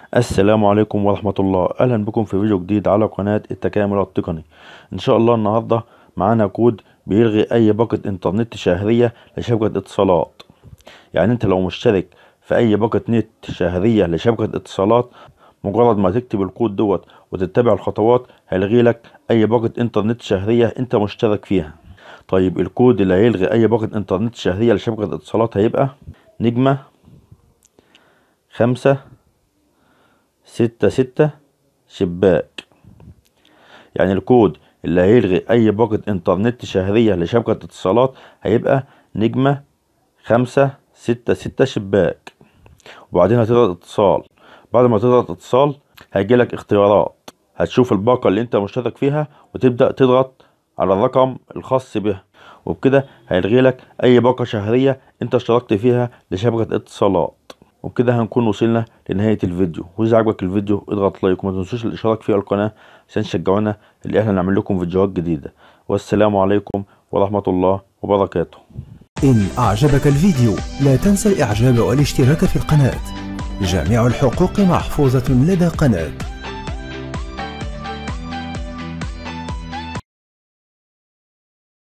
السلام عليكم ورحمة الله أهلا بكم في فيديو جديد على قناة التكامل التقني إن شاء الله النهاردة معانا كود بيلغي أي باقة إنترنت شهرية لشبكة اتصالات يعني أنت لو مشترك في أي باقة نت شهرية لشبكة اتصالات مجرد ما تكتب الكود دوت وتتبع الخطوات هيلغي لك أي باقة إنترنت شهرية أنت مشترك فيها طيب الكود اللي هيلغي أي باقة إنترنت شهرية لشبكة اتصالات هيبقى نجمة خمسة ستة ستة شباك يعني الكود اللي هيلغي أي باقة إنترنت شهرية لشبكة اتصالات هيبقى نجمة خمسة ستة ستة شباك وبعدين هتضغط اتصال بعد ما تضغط اتصال هيجيلك اختيارات هتشوف الباقة اللي انت مشترك فيها وتبدأ تضغط على الرقم الخاص بها وبكده هيلغي لك أي باقة شهرية انت اشتركت فيها لشبكة اتصالات وبكده هنكون وصلنا لنهاية الفيديو وإذا عجبك الفيديو اضغط لايك وما تنسوش الاشتراك في القناة عشان تشجعونا اللي احنا نعمل لكم فيديوهات جديدة والسلام عليكم ورحمة الله وبركاته إن أعجبك الفيديو لا تنسى الإعجاب والاشتراك في القناة جميع الحقوق محفوظة لدى قناة